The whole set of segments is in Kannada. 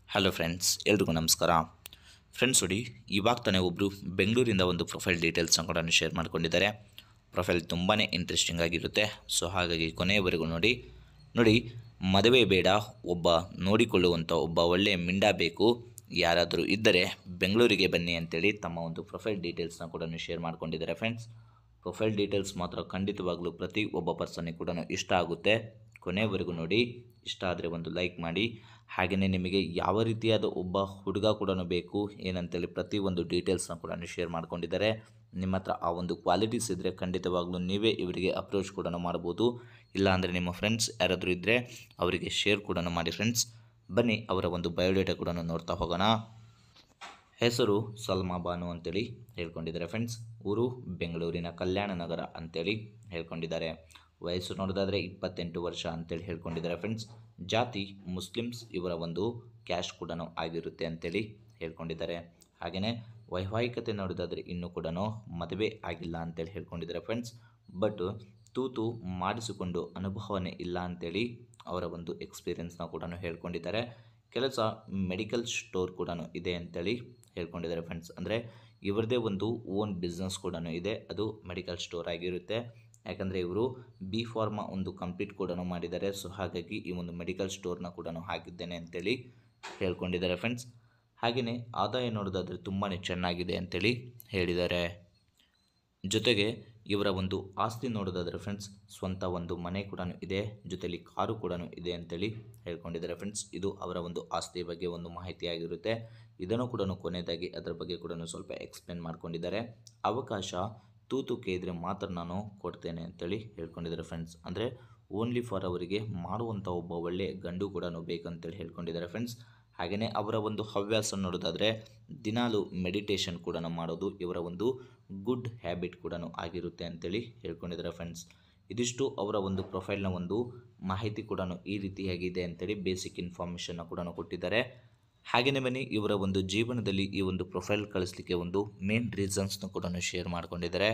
ಹಲೋ ಫ್ರೆಂಡ್ಸ್ ಎಲ್ರಿಗೂ ನಮಸ್ಕಾರ ಫ್ರೆಂಡ್ಸ್ ನೋಡಿ ಇವಾಗ ತಾನೇ ಒಬ್ಬರು ಬೆಂಗಳೂರಿಂದ ಒಂದು ಪ್ರೊಫೈಲ್ ಡೀಟೇಲ್ಸ್ನ ಕೂಡ ಶೇರ್ ಮಾಡ್ಕೊಂಡಿದ್ದಾರೆ ಪ್ರೊಫೈಲ್ ತುಂಬಾ ಇಂಟ್ರೆಸ್ಟಿಂಗ್ ಆಗಿರುತ್ತೆ ಸೊ ಹಾಗಾಗಿ ಕೊನೆಯವರೆಗೂ ನೋಡಿ ನೋಡಿ ಮದುವೆ ಬೇಡ ಒಬ್ಬ ನೋಡಿಕೊಳ್ಳುವಂಥ ಒಬ್ಬ ಒಳ್ಳೆಯ ಮಿಂಡ ಬೇಕು ಯಾರಾದರೂ ಇದ್ದರೆ ಬೆಂಗಳೂರಿಗೆ ಬನ್ನಿ ಅಂತೇಳಿ ತಮ್ಮ ಒಂದು ಪ್ರೊಫೈಲ್ ಡೀಟೇಲ್ಸ್ನ ಕೂಡ ಶೇರ್ ಮಾಡ್ಕೊಂಡಿದ್ದಾರೆ ಫ್ರೆಂಡ್ಸ್ ಪ್ರೊಫೈಲ್ ಡೀಟೇಲ್ಸ್ ಮಾತ್ರ ಖಂಡಿತವಾಗ್ಲೂ ಪ್ರತಿ ಒಬ್ಬ ಪರ್ಸನ್ನಿಗೆ ಕೂಡ ಇಷ್ಟ ಆಗುತ್ತೆ ಕೊನೆಯವರೆಗೂ ನೋಡಿ ಇಷ್ಟ ಆದರೆ ಒಂದು ಲೈಕ್ ಮಾಡಿ ಹಾಗೆಯೇ ನಿಮಗೆ ಯಾವ ರೀತಿಯಾದ ಒಬ್ಬ ಹುಡುಗ ಕೂಡ ಬೇಕು ಏನಂತೇಳಿ ಪ್ರತಿಯೊಂದು ಡೀಟೇಲ್ಸ್ನ ಕೂಡ ಶೇರ್ ಮಾಡ್ಕೊಂಡಿದ್ದಾರೆ ನಿಮ್ಮ ಹತ್ರ ಆ ಒಂದು ಕ್ವಾಲಿಟೀಸ್ ಇದ್ದರೆ ಖಂಡಿತವಾಗ್ಲೂ ನೀವೇ ಇವರಿಗೆ ಅಪ್ರೋಚ್ ಕೂಡ ಮಾಡ್ಬೋದು ಇಲ್ಲಾಂದರೆ ನಿಮ್ಮ ಫ್ರೆಂಡ್ಸ್ ಯಾರಾದರೂ ಇದ್ದರೆ ಅವರಿಗೆ ಶೇರ್ ಕೂಡ ಮಾಡಿ ಫ್ರೆಂಡ್ಸ್ ಬನ್ನಿ ಅವರ ಒಂದು ಬಯೋಡೇಟಾ ಕೂಡ ನೋಡ್ತಾ ಹೋಗೋಣ ಹೆಸರು ಸಲ್ಮಾ ಬಾನು ಅಂತೇಳಿ ಹೇಳ್ಕೊಂಡಿದ್ದಾರೆ ಫ್ರೆಂಡ್ಸ್ ಊರು ಬೆಂಗಳೂರಿನ ಕಲ್ಯಾಣ ನಗರ ಅಂತೇಳಿ ಹೇಳ್ಕೊಂಡಿದ್ದಾರೆ ವಯಸ್ಸು ನೋಡೋದಾದರೆ ಇಪ್ಪತ್ತೆಂಟು ವರ್ಷ ಅಂತೇಳಿ ಹೇಳ್ಕೊಂಡಿದ್ದಾರೆ ಫ್ರೆಂಡ್ಸ್ ಜಾತಿ ಮುಸ್ಲಿಮ್ಸ್ ಇವರ ಒಂದು ಕ್ಯಾಶ್ ಕೂಡ ಆಗಿರುತ್ತೆ ಅಂತೇಳಿ ಹೇಳ್ಕೊಂಡಿದ್ದಾರೆ ಹಾಗೆಯೇ ವೈವಾಹಿಕತೆ ನೋಡೋದಾದರೆ ಇನ್ನೂ ಕೂಡ ಮದುವೆ ಆಗಿಲ್ಲ ಅಂತೇಳಿ ಹೇಳ್ಕೊಂಡಿದ್ದಾರೆ ಫ್ರೆಂಡ್ಸ್ ಬಟ್ ತೂತು ಮಾಡಿಸಿಕೊಂಡು ಅನುಭವನೇ ಇಲ್ಲ ಅಂತೇಳಿ ಅವರ ಒಂದು ಎಕ್ಸ್ಪೀರಿಯನ್ಸ್ನ ಕೂಡ ಹೇಳ್ಕೊಂಡಿದ್ದಾರೆ ಕೆಲಸ ಮೆಡಿಕಲ್ ಸ್ಟೋರ್ ಕೂಡ ಇದೆ ಅಂತೇಳಿ ಹೇಳ್ಕೊಂಡಿದ್ದಾರೆ ಫ್ರೆಂಡ್ಸ್ ಅಂದರೆ ಇವರದೇ ಒಂದು ಓನ್ ಬಿಸ್ನೆಸ್ ಕೂಡ ಇದೆ ಅದು ಮೆಡಿಕಲ್ ಸ್ಟೋರ್ ಆಗಿರುತ್ತೆ ಯಾಕಂದರೆ ಇವರು ಬಿ ಫಾರ್ಮಾ ಒಂದು ಕಂಪ್ಲೀಟ್ ಕೂಡ ಮಾಡಿದ್ದಾರೆ ಸೊ ಹಾಗಾಗಿ ಈ ಒಂದು ಮೆಡಿಕಲ್ ಸ್ಟೋರ್ನ ಕೂಡ ಹಾಕಿದ್ದೇನೆ ಅಂತೇಳಿ ಹೇಳ್ಕೊಂಡಿದ್ದಾರೆ ಫ್ರೆಂಡ್ಸ್ ಹಾಗೆಯೇ ಆದಾಯ ನೋಡೋದಾದರೆ ತುಂಬಾ ಚೆನ್ನಾಗಿದೆ ಅಂತೇಳಿ ಹೇಳಿದ್ದಾರೆ ಜೊತೆಗೆ ಇವರ ಒಂದು ಆಸ್ತಿ ನೋಡೋದಾದರೆ ಫ್ರೆಂಡ್ಸ್ ಸ್ವಂತ ಒಂದು ಮನೆ ಕೂಡ ಇದೆ ಜೊತೆಲಿ ಕಾರು ಕೂಡ ಇದೆ ಅಂತೇಳಿ ಹೇಳ್ಕೊಂಡಿದ್ದಾರೆ ಫ್ರೆಂಡ್ಸ್ ಇದು ಅವರ ಒಂದು ಆಸ್ತಿ ಬಗ್ಗೆ ಒಂದು ಮಾಹಿತಿ ಆಗಿರುತ್ತೆ ಇದನ್ನು ಕೂಡ ಕೊನೆಯದಾಗಿ ಅದರ ಬಗ್ಗೆ ಕೂಡ ಸ್ವಲ್ಪ ಎಕ್ಸ್ಪ್ಲೇನ್ ಮಾಡ್ಕೊಂಡಿದ್ದಾರೆ ಅವಕಾಶ ತೂತುಕೆ ಇದ್ದರೆ ಮಾತ್ರ ನಾನು ಕೊಡ್ತೇನೆ ಅಂತೇಳಿ ಹೇಳ್ಕೊಂಡಿದ್ದಾರೆ ಫ್ರೆಂಡ್ಸ್ ಅಂದರೆ ಓನ್ಲಿ ಫಾರ್ ಅವರಿಗೆ ಮಾಡುವಂಥ ಒಬ್ಬ ಒಳ್ಳೆ ಗಂಡು ಕೂಡ ಬೇಕಂತೇಳಿ ಹೇಳ್ಕೊಂಡಿದ್ದಾರೆ ಫ್ರೆಂಡ್ಸ್ ಹಾಗೆಯೇ ಅವರ ಒಂದು ಹವ್ಯಾಸ ನೋಡೋದಾದರೆ ದಿನಾಲು ಮೆಡಿಟೇಷನ್ ಕೂಡ ಮಾಡೋದು ಇವರ ಒಂದು ಗುಡ್ ಹ್ಯಾಬಿಟ್ ಕೂಡ ಆಗಿರುತ್ತೆ ಅಂತೇಳಿ ಹೇಳ್ಕೊಂಡಿದ್ದಾರೆ ಫ್ರೆಂಡ್ಸ್ ಇದಿಷ್ಟು ಅವರ ಒಂದು ಪ್ರೊಫೈಲ್ನ ಒಂದು ಮಾಹಿತಿ ಕೂಡ ಈ ರೀತಿಯಾಗಿದೆ ಅಂತೇಳಿ ಬೇಸಿಕ್ ಇನ್ಫಾರ್ಮೇಷನ್ನ ಕೂಡ ಕೊಟ್ಟಿದ್ದಾರೆ ಹಾಗೆಯೇ ಬನ್ನಿ ಇವರ ಒಂದು ಜೀವನದಲ್ಲಿ ಈ ಒಂದು ಪ್ರೊಫೈಲ್ ಕಳಿಸ್ಲಿಕ್ಕೆ ಒಂದು ಮೇನ್ ರೀಸನ್ಸ್ನ ಕೂಡ ಶೇರ್ ಮಾಡ್ಕೊಂಡಿದ್ದಾರೆ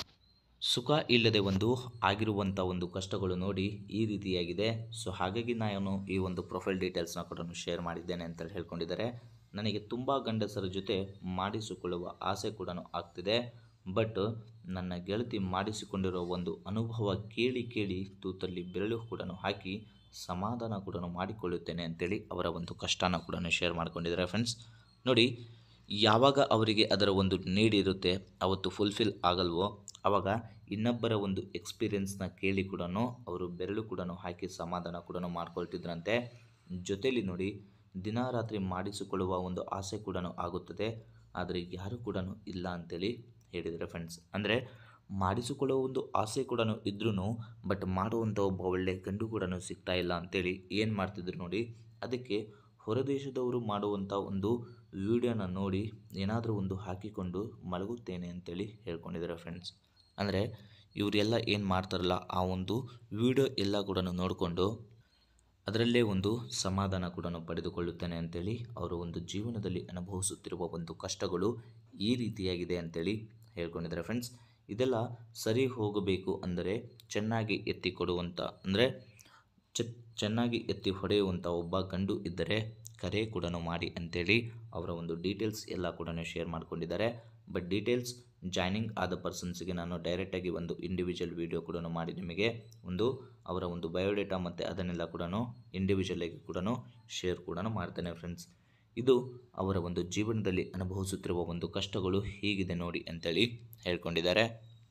ಸುಖ ಇಲ್ಲದೆ ಒಂದು ಆಗಿರುವಂಥ ಒಂದು ಕಷ್ಟಗಳು ನೋಡಿ ಈ ರೀತಿಯಾಗಿದೆ ಸೊ ಹಾಗಾಗಿ ನಾನು ಈ ಒಂದು ಪ್ರೊಫೈಲ್ ಡೀಟೇಲ್ಸ್ನ ಕೂಡ ಶೇರ್ ಮಾಡಿದ್ದೇನೆ ಅಂತ ಹೇಳ್ಕೊಂಡಿದ್ದಾರೆ ನನಗೆ ತುಂಬ ಗಂಡಸರ ಜೊತೆ ಮಾಡಿಸಿಕೊಳ್ಳುವ ಆಸೆ ಕೂಡ ಆಗ್ತಿದೆ ಬಟ್ ನನ್ನ ಗೆಳತಿ ಮಾಡಿಸಿಕೊಂಡಿರೋ ಒಂದು ಅನುಭವ ಕೇಳಿ ಕೇಳಿ ತೂತಲ್ಲಿ ಬೆರಳು ಕೂಡ ಹಾಕಿ ಸಮಾಧಾನ ಕೂಡ ಮಾಡಿಕೊಳ್ಳುತ್ತೇನೆ ಅಂತೇಳಿ ಅವರ ಒಂದು ಕಷ್ಟನ ಕೂಡ ಶೇರ್ ಮಾಡ್ಕೊಂಡಿದ್ದಾರೆ ಫ್ರೆಂಡ್ಸ್ ನೋಡಿ ಯಾವಾಗ ಅವರಿಗೆ ಅದರ ಒಂದು ನೀಡ್ ಇರುತ್ತೆ ಅವತ್ತು ಫುಲ್ಫಿಲ್ ಆಗಲ್ವೋ ಆವಾಗ ಇನ್ನೊಬ್ಬರ ಒಂದು ಎಕ್ಸ್ಪೀರಿಯನ್ಸ್ನ ಕೇಳಿ ಕೂಡ ಅವರು ಬೆರಳು ಕೂಡ ಹಾಕಿ ಸಮಾಧಾನ ಕೂಡ ಮಾಡ್ಕೊಳ್ತಿದ್ರಂತೆ ಜೊತೆಲಿ ನೋಡಿ ದಿನ ರಾತ್ರಿ ಮಾಡಿಸಿಕೊಳ್ಳುವ ಒಂದು ಆಸೆ ಕೂಡ ಆಗುತ್ತದೆ ಆದರೆ ಯಾರು ಕೂಡ ಇಲ್ಲ ಅಂತೇಳಿ ಹೇಳಿದ್ದಾರೆ ಫ್ರೆಂಡ್ಸ್ ಅಂದರೆ ಮಾಡಿಸಿಕೊಳ್ಳುವ ಒಂದು ಆಸೆ ಕೂಡ ಇದ್ರೂ ಬಟ್ ಮಾಡುವಂಥ ಒಬ್ಬ ಒಳ್ಳೆ ಗಂಡು ಕೂಡ ಸಿಗ್ತಾ ಇಲ್ಲ ಅಂತೇಳಿ ಏನು ಮಾಡ್ತಿದ್ರು ನೋಡಿ ಅದಕ್ಕೆ ಹೊರದೇಶದವರು ಮಾಡುವಂಥ ಒಂದು ವಿಡಿಯೋನ ನೋಡಿ ಏನಾದರೂ ಒಂದು ಹಾಕಿಕೊಂಡು ಮಲಗುತ್ತೇನೆ ಅಂತೇಳಿ ಹೇಳ್ಕೊಂಡಿದ್ದಾರೆ ಫ್ರೆಂಡ್ಸ್ ಅಂದರೆ ಇವರೆಲ್ಲ ಏನು ಮಾಡ್ತಾರಲ್ಲ ಆ ಒಂದು ವಿಡಿಯೋ ಎಲ್ಲ ಕೂಡ ನೋಡಿಕೊಂಡು ಅದರಲ್ಲೇ ಒಂದು ಸಮಾಧಾನ ಕೂಡ ಪಡೆದುಕೊಳ್ಳುತ್ತೇನೆ ಅಂತೇಳಿ ಅವರು ಒಂದು ಜೀವನದಲ್ಲಿ ಅನುಭವಿಸುತ್ತಿರುವ ಒಂದು ಕಷ್ಟಗಳು ಈ ರೀತಿಯಾಗಿದೆ ಅಂತೇಳಿ ಹೇಳ್ಕೊಂಡಿದ್ದಾರೆ ಫ್ರೆಂಡ್ಸ್ ಇದೆಲ್ಲ ಸರಿ ಹೋಗಬೇಕು ಅಂದರೆ ಚೆನ್ನಾಗಿ ಎತ್ತಿ ಕೊಡುವಂಥ ಅಂದರೆ ಚ ಚೆನ್ನಾಗಿ ಎತ್ತಿ ಹೊಡೆಯುವಂಥ ಒಬ್ಬ ಗಂಡು ಇದ್ದರೆ ಕರೆ ಕೂಡ ಮಾಡಿ ಅಂತೇಳಿ ಅವರ ಒಂದು ಡೀಟೇಲ್ಸ್ ಎಲ್ಲ ಕೂಡ ಶೇರ್ ಮಾಡ್ಕೊಂಡಿದ್ದಾರೆ ಬಟ್ ಡೀಟೇಲ್ಸ್ ಜಾಯ್ನಿಂಗ್ ಆದ ಪರ್ಸನ್ಸ್ಗೆ ನಾನು ಡೈರೆಕ್ಟಾಗಿ ಒಂದು ಇಂಡಿವಿಜುವಲ್ ವೀಡಿಯೋ ಕೂಡ ಮಾಡಿ ನಿಮಗೆ ಒಂದು ಅವರ ಒಂದು ಬಯೋಡೇಟಾ ಮತ್ತು ಅದನ್ನೆಲ್ಲ ಕೂಡ ಇಂಡಿವಿಜುವಲಾಗಿ ಕೂಡ ಶೇರ್ ಕೂಡ ಮಾಡ್ತೇನೆ ಫ್ರೆಂಡ್ಸ್ ಇದು ಅವರ ಒಂದು ಜೀವನದಲ್ಲಿ ಅನುಭವಿಸುತ್ತಿರುವ ಒಂದು ಕಷ್ಟಗಳು ಹೀಗಿದೆ ನೋಡಿ ಅಂತೇಳಿ ಹೇಳ್ಕೊಂಡಿದ್ದಾರೆ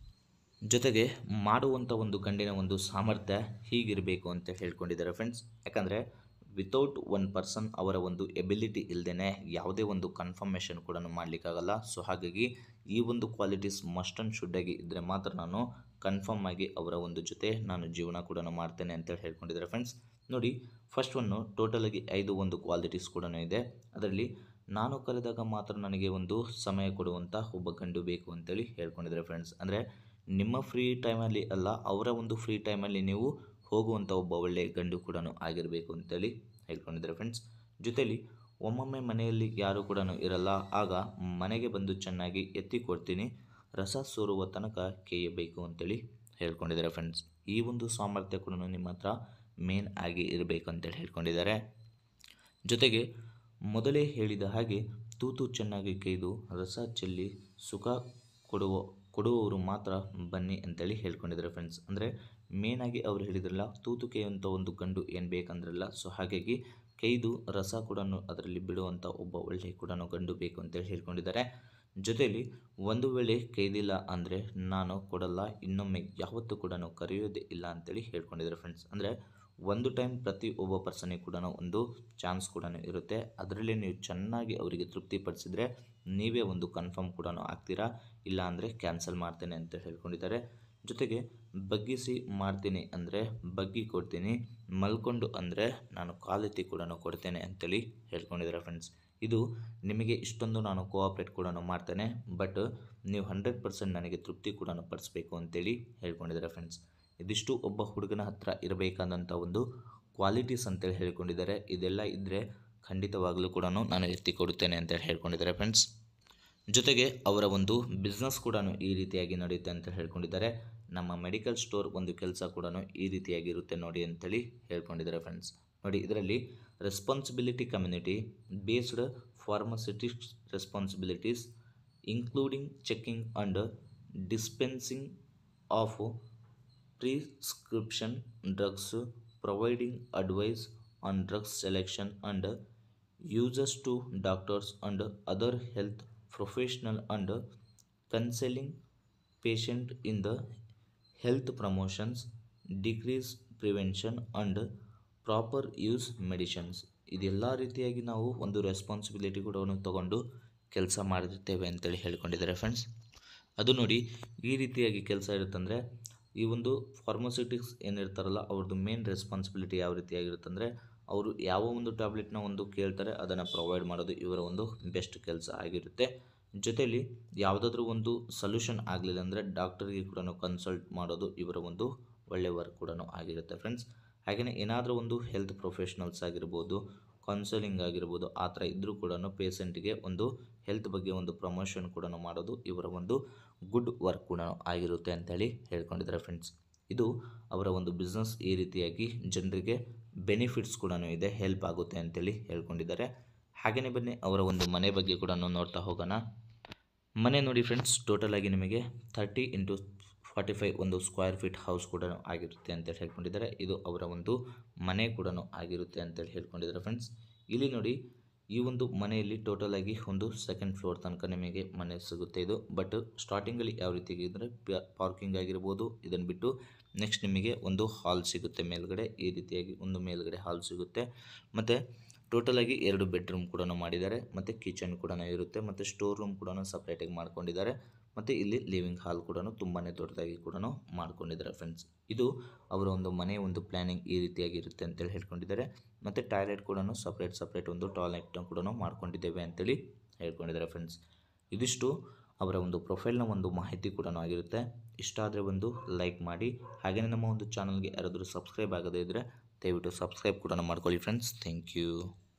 ಜೊತೆಗೆ ಮಾಡುವಂಥ ಒಂದು ಗಂಡಿನ ಒಂದು ಸಾಮರ್ಥ್ಯ ಹೀಗಿರಬೇಕು ಅಂತ ಹೇಳ್ಕೊಂಡಿದ್ದಾರೆ ಫ್ರೆಂಡ್ಸ್ ಯಾಕಂದರೆ ವಿತೌಟ್ ಒನ್ ಪರ್ಸನ್ ಅವರ ಒಂದು ಎಬಿಲಿಟಿ ಇಲ್ಲದೇ ಯಾವುದೇ ಒಂದು ಕನ್ಫರ್ಮೇಷನ್ ಕೂಡ ಮಾಡಲಿಕ್ಕಾಗಲ್ಲ ಸೊ ಹಾಗಾಗಿ ಈ ಒಂದು ಕ್ವಾಲಿಟೀಸ್ ಮಸ್ಟ್ ಆ್ಯಂಡ್ ಶುಡ್ಡಾಗಿ ಇದ್ದರೆ ಮಾತ್ರ ನಾನು ಕನ್ಫರ್ಮ್ ಆಗಿ ಅವರ ಒಂದು ಜೊತೆ ನಾನು ಜೀವನ ಕೂಡ ಮಾಡ್ತೇನೆ ಅಂತೇಳಿ ಹೇಳ್ಕೊಂಡಿದ್ದಾರೆ ಫ್ರೆಂಡ್ಸ್ ನೋಡಿ ಫಸ್ಟ್ ಒನ್ನು ಟೋಟಲಾಗಿ ಐದು ಒಂದು ಕ್ವಾಲಿಟೀಸ್ ಕೂಡ ಇದೆ ಅದರಲ್ಲಿ ನಾನು ಕರೆದಾಗ ಮಾತ್ರ ನನಗೆ ಒಂದು ಸಮಯ ಕೊಡುವಂಥ ಒಬ್ಬ ಗಂಡು ಬೇಕು ಅಂತೇಳಿ ಹೇಳ್ಕೊಂಡಿದ್ದಾರೆ ಫ್ರೆಂಡ್ಸ್ ಅಂದರೆ ನಿಮ್ಮ ಫ್ರೀ ಟೈಮಲ್ಲಿ ಅಲ್ಲ ಅವರ ಒಂದು ಫ್ರೀ ಟೈಮಲ್ಲಿ ನೀವು ಹೋಗುವಂಥ ಒಬ್ಬ ಒಳ್ಳೆಯ ಗಂಡು ಕೂಡ ಆಗಿರಬೇಕು ಅಂತೇಳಿ ಹೇಳ್ಕೊಂಡಿದ್ದಾರೆ ಫ್ರೆಂಡ್ಸ್ ಜೊತೆಲಿ ಒಮ್ಮೊಮ್ಮೆ ಮನೆಯಲ್ಲಿ ಯಾರು ಕೂಡ ಇರಲ್ಲ ಆಗ ಮನೆಗೆ ಬಂದು ಚೆನ್ನಾಗಿ ಎತ್ತಿ ಕೊಡ್ತೀನಿ ರಸ ಸೋರುವ ತನಕ ಕೇಯಬೇಕು ಅಂತೇಳಿ ಹೇಳ್ಕೊಂಡಿದ್ದಾರೆ ಫ್ರೆಂಡ್ಸ್ ಈ ಒಂದು ಸಾಮರ್ಥ್ಯ ಕೂಡ ನಿಮ್ಮ ಹತ್ರ ಮೇನ್ ಆಗಿ ಇರಬೇಕು ಅಂತೇಳಿ ಹೇಳ್ಕೊಂಡಿದ್ದಾರೆ ಜೊತೆಗೆ ಮೊದಲೇ ಹೇಳಿದ ಹಾಗೆ ತೂತು ಚೆನ್ನಾಗಿ ಕೈದು ರಸ ಚೆಲ್ಲಿ ಸುಖ ಕೊಡುವ ಕೊಡುವವರು ಮಾತ್ರ ಬನ್ನಿ ಅಂತೇಳಿ ಹೇಳ್ಕೊಂಡಿದ್ದಾರೆ ಫ್ರೆಂಡ್ಸ್ ಅಂದರೆ ಮೇನಾಗಿ ಅವ್ರು ಹೇಳಿದ್ರಲ್ಲ ತೂತುಕೆ ಅಂತ ಒಂದು ಗಂಡು ಏನು ಬೇಕಂದ್ರಲ್ಲ ಸೊ ಹಾಗಾಗಿ ಕೈದು ರಸ ಕೂಡ ಅದರಲ್ಲಿ ಬಿಡುವಂಥ ಒಬ್ಬ ಒಳ್ಳೆಯ ಕೂಡ ಗಂಡು ಬೇಕು ಅಂತೇಳಿ ಹೇಳ್ಕೊಂಡಿದ್ದಾರೆ ಜೊತೆಯಲ್ಲಿ ಒಂದು ವೇಳೆ ಕೈದಿಲ್ಲ ಅಂದರೆ ನಾನು ಕೊಡಲ್ಲ ಇನ್ನೊಮ್ಮೆ ಯಾವತ್ತೂ ಕೂಡ ಕರೆಯೋದೇ ಇಲ್ಲ ಅಂತೇಳಿ ಹೇಳ್ಕೊಂಡಿದ್ದಾರೆ ಫ್ರೆಂಡ್ಸ್ ಅಂದರೆ ಒಂದು ಟೈಮ್ ಪ್ರತಿ ಒಬ್ಬ ಪರ್ಸನಿಗೆ ಕೂಡ ಒಂದು ಚಾನ್ಸ್ ಕೂಡ ಇರುತ್ತೆ ಅದರಲ್ಲಿ ನೀವು ಚೆನ್ನಾಗಿ ಅವರಿಗೆ ತೃಪ್ತಿಪಡಿಸಿದ್ರೆ ನೀವೇ ಒಂದು ಕನ್ಫರ್ಮ್ ಕೂಡ ಆಗ್ತೀರಾ ಇಲ್ಲ ಅಂದರೆ ಕ್ಯಾನ್ಸಲ್ ಮಾಡ್ತೇನೆ ಅಂತ ಹೇಳ್ಕೊಂಡಿದ್ದಾರೆ ಜೊತೆಗೆ ಬಗ್ಗಿಸಿ ಮಾಡ್ತೀನಿ ಅಂದರೆ ಬಗ್ಗಿ ಕೊಡ್ತೀನಿ ಮಲ್ಕೊಂಡು ಅಂದರೆ ನಾನು ಕಾಲೆತ್ತಿ ಕೂಡ ಕೊಡ್ತೇನೆ ಅಂತೇಳಿ ಹೇಳ್ಕೊಂಡಿದ್ದಾರೆ ಫ್ರೆಂಡ್ಸ್ ಇದು ನಿಮಗೆ ಇಷ್ಟೊಂದು ನಾನು ಕೋಆಪ್ರೇಟ್ ಕೂಡ ಮಾಡ್ತೇನೆ ಬಟ್ ನೀವು ಹಂಡ್ರೆಡ್ ಪರ್ಸೆಂಟ್ ನನಗೆ ತೃಪ್ತಿ ಕೂಡ ಪಡಿಸ್ಬೇಕು ಅಂತೇಳಿ ಹೇಳ್ಕೊಂಡಿದ್ದಾರೆ ಫ್ರೆಂಡ್ಸ್ ಇದಿಷ್ಟು ಒಬ್ಬ ಹುಡುಗನ ಹತ್ರ ಇರಬೇಕಾದಂಥ ಒಂದು ಕ್ವಾಲಿಟೀಸ್ ಅಂತೇಳಿ ಹೇಳ್ಕೊಂಡಿದ್ದಾರೆ ಇದೆಲ್ಲ ಇದ್ದರೆ ಖಂಡಿತವಾಗಲೂ ಕೂಡ ನಾನು ಎತ್ತಿ ಕೊಡುತ್ತೇನೆ ಅಂತೇಳಿ ಹೇಳ್ಕೊಂಡಿದ್ದಾರೆ ಫ್ರೆಂಡ್ಸ್ ಜೊತೆಗೆ ಅವರ ಒಂದು ಬಿಸ್ನೆಸ್ ಕೂಡ ಈ ರೀತಿಯಾಗಿ ನಡೆಯುತ್ತೆ ಅಂತ ಹೇಳ್ಕೊಂಡಿದ್ದಾರೆ ನಮ್ಮ ಮೆಡಿಕಲ್ ಸ್ಟೋರ್ ಒಂದು ಕೆಲಸ ಕೂಡ ಈ ರೀತಿಯಾಗಿರುತ್ತೆ ನೋಡಿ ಅಂತೇಳಿ ಹೇಳ್ಕೊಂಡಿದ್ದಾರೆ ಫ್ರೆಂಡ್ಸ್ ನೋಡಿ ಇದರಲ್ಲಿ responsibility community based pharmaceutics responsibilities including checking and dispensing of prescription drugs, providing advice on drug selection and uses to doctors and other health professional and counseling patient in the health promotions, decrease prevention and proper use medicines ಇದೆಲ್ಲ ರೀತಿಯಾಗಿ ನಾವು ಒಂದು ರೆಸ್ಪಾನ್ಸಿಬಿಲಿಟಿ ಕೂಡ ತಗೊಂಡು ಕೆಲಸ ಮಾಡಿರ್ತೇವೆ ಅಂತೇಳಿ ಹೇಳ್ಕೊಂಡಿದ್ದಾರೆ ಫ್ರೆಂಡ್ಸ್ ಅದು ನೋಡಿ ಈ ರೀತಿಯಾಗಿ ಕೆಲಸ ಇರುತ್ತಂದರೆ ಈ ಒಂದು ಫಾರ್ಮಸ್ಯೂಟಿಕ್ಸ್ ಏನಿರ್ತಾರಲ್ಲ ಅವ್ರದ್ದು ಮೇನ್ ರೆಸ್ಪಾನ್ಸಿಬಿಲಿಟಿ ಯಾವ ರೀತಿಯಾಗಿರುತ್ತಂದರೆ ಅವರು ಯಾವ ಒಂದು ಟ್ಯಾಬ್ಲೆಟ್ನ ಒಂದು ಕೇಳ್ತಾರೆ ಅದನ್ನು ಪ್ರೊವೈಡ್ ಮಾಡೋದು ಇವರ ಒಂದು ಬೆಸ್ಟ್ ಕೆಲಸ ಆಗಿರುತ್ತೆ ಜೊತೆಯಲ್ಲಿ ಯಾವುದಾದ್ರೂ ಒಂದು ಸೊಲ್ಯೂಷನ್ ಆಗಲಿಲ್ಲ ಅಂದರೆ ಡಾಕ್ಟರ್ಗೆ ಕೂಡ ಕನ್ಸಲ್ಟ್ ಮಾಡೋದು ಇವರ ಒಂದು ಒಳ್ಳೆಯ ವರ್ಕ್ ಕೂಡ ಆಗಿರುತ್ತೆ ಫ್ರೆಂಡ್ಸ್ ಹಾಗೆಯೇ ಏನಾದರೂ ಒಂದು ಹೆಲ್ತ್ ಪ್ರೊಫೆಷ್ನಲ್ಸ್ ಆಗಿರ್ಬೋದು ಕೌನ್ಸಲಿಂಗ್ ಆಗಿರ್ಬೋದು ಆ ಥರ ಇದ್ದರೂ ಕೂಡ ಪೇಷಂಟ್ಗೆ ಒಂದು ಹೆಲ್ತ್ ಬಗ್ಗೆ ಒಂದು ಪ್ರಮೋಷನ್ ಕೂಡ ಮಾಡೋದು ಇವರ ಒಂದು ಗುಡ್ ವರ್ಕ್ ಕೂಡ ಆಗಿರುತ್ತೆ ಅಂತೇಳಿ ಹೇಳ್ಕೊಂಡಿದ್ದಾರೆ ಫ್ರೆಂಡ್ಸ್ ಇದು ಅವರ ಒಂದು ಬಿಸ್ನೆಸ್ ಈ ರೀತಿಯಾಗಿ ಜನರಿಗೆ ಬೆನಿಫಿಟ್ಸ್ ಕೂಡ ಇದೆ ಹೆಲ್ಪ್ ಆಗುತ್ತೆ ಅಂತೇಳಿ ಹೇಳ್ಕೊಂಡಿದ್ದಾರೆ ಹಾಗೆಯೇ ಬನ್ನಿ ಅವರ ಒಂದು ಮನೆ ಬಗ್ಗೆ ಕೂಡ ನೋಡ್ತಾ ಹೋಗೋಣ ಮನೆ ನೋಡಿ ಫ್ರೆಂಡ್ಸ್ ಟೋಟಲ್ ಆಗಿ ನಿಮಗೆ ಥರ್ಟಿ ಇಂಟು ಫಾರ್ಟಿ ಫೈವ್ ಒಂದು ಸ್ಕ್ವೇರ್ ಫೀಟ್ ಹೌಸ್ ಕೂಡ ಆಗಿರುತ್ತೆ ಅಂತೇಳಿ ಹೇಳ್ಕೊಂಡಿದ್ದಾರೆ ಇದು ಅವರ ಒಂದು ಮನೆ ಕೂಡ ಆಗಿರುತ್ತೆ ಅಂತೇಳಿ ಹೇಳ್ಕೊಂಡಿದ್ದಾರೆ ಫ್ರೆಂಡ್ಸ್ ಇಲ್ಲಿ ನೋಡಿ ಈ ಒಂದು ಮನೆಯಲ್ಲಿ ಟೋಟಲ್ ಆಗಿ ಒಂದು ಸೆಕೆಂಡ್ ಫ್ಲೋರ್ ತನಕ ನಿಮಗೆ ಮನೆ ಸಿಗುತ್ತೆ ಇದು ಬಟ್ ಸ್ಟಾರ್ಟಿಂಗಲ್ಲಿ ಯಾವ ರೀತಿ ಅಂದರೆ ಪಾರ್ಕಿಂಗ್ ಆಗಿರ್ಬೋದು ಇದನ್ನು ಬಿಟ್ಟು ನೆಕ್ಸ್ಟ್ ನಿಮಗೆ ಒಂದು ಹಾಲ್ ಸಿಗುತ್ತೆ ಮೇಲ್ಗಡೆ ಈ ರೀತಿಯಾಗಿ ಒಂದು ಮೇಲ್ಗಡೆ ಹಾಲ್ ಸಿಗುತ್ತೆ ಮತ್ತು ಟೋಟಲಾಗಿ ಎರಡು ಬೆಡ್ರೂಮ್ ಕೂಡ ಮಾಡಿದ್ದಾರೆ ಮತ್ತು ಕಿಚನ್ ಕೂಡ ಇರುತ್ತೆ ಮತ್ತು ಸ್ಟೋರ್ ರೂಮ್ ಕೂಡ ಸಪ್ರೇಟಾಗಿ ಮಾಡ್ಕೊಂಡಿದ್ದಾರೆ ಮತ್ತು ಇಲ್ಲಿ ಲಿವಿಂಗ್ ಹಾಲ್ ಕೂಡ ತುಂಬಾ ದೊಡ್ಡದಾಗಿ ಕೂಡ ಮಾಡ್ಕೊಂಡಿದ್ದಾರೆ ಫ್ರೆಂಡ್ಸ್ ಇದು ಅವರ ಒಂದು ಮನೆ ಒಂದು ಪ್ಲ್ಯಾನಿಂಗ್ ಈ ರೀತಿಯಾಗಿ ಇರುತ್ತೆ ಅಂತೇಳಿ ಹೇಳ್ಕೊಂಡಿದ್ದಾರೆ ಮತ್ತು ಟಾಯ್ಲೆಟ್ ಕೂಡ ಸಪ್ರೇಟ್ ಸಪ್ರೇಟ್ ಒಂದು ಟಾಯ್ಲೆಟ್ನ ಕೂಡ ಮಾಡ್ಕೊಂಡಿದ್ದೇವೆ ಅಂತೇಳಿ ಹೇಳ್ಕೊಂಡಿದ್ದಾರೆ ಫ್ರೆಂಡ್ಸ್ ಇದಿಷ್ಟು ಅವರ ಒಂದು ಪ್ರೊಫೈಲ್ನ ಒಂದು ಮಾಹಿತಿ ಕೂಡ ಆಗಿರುತ್ತೆ ಇಷ್ಟ ಆದರೆ ಒಂದು ಲೈಕ್ ಮಾಡಿ ಹಾಗೆಯೇ ನಮ್ಮ ಒಂದು ಚಾನಲ್ಗೆ ಯಾರಾದರೂ ಸಬ್ಸ್ಕ್ರೈಬ್ ಆಗದೇ ಇದ್ದರೆ ದಯವಿಟ್ಟು ಸಬ್ಸ್ಕ್ರೈಬ್ ಕೂಡ ಮಾಡ್ಕೊಳ್ಳಿ ಫ್ರೆಂಡ್ಸ್ ಥ್ಯಾಂಕ್ ಯು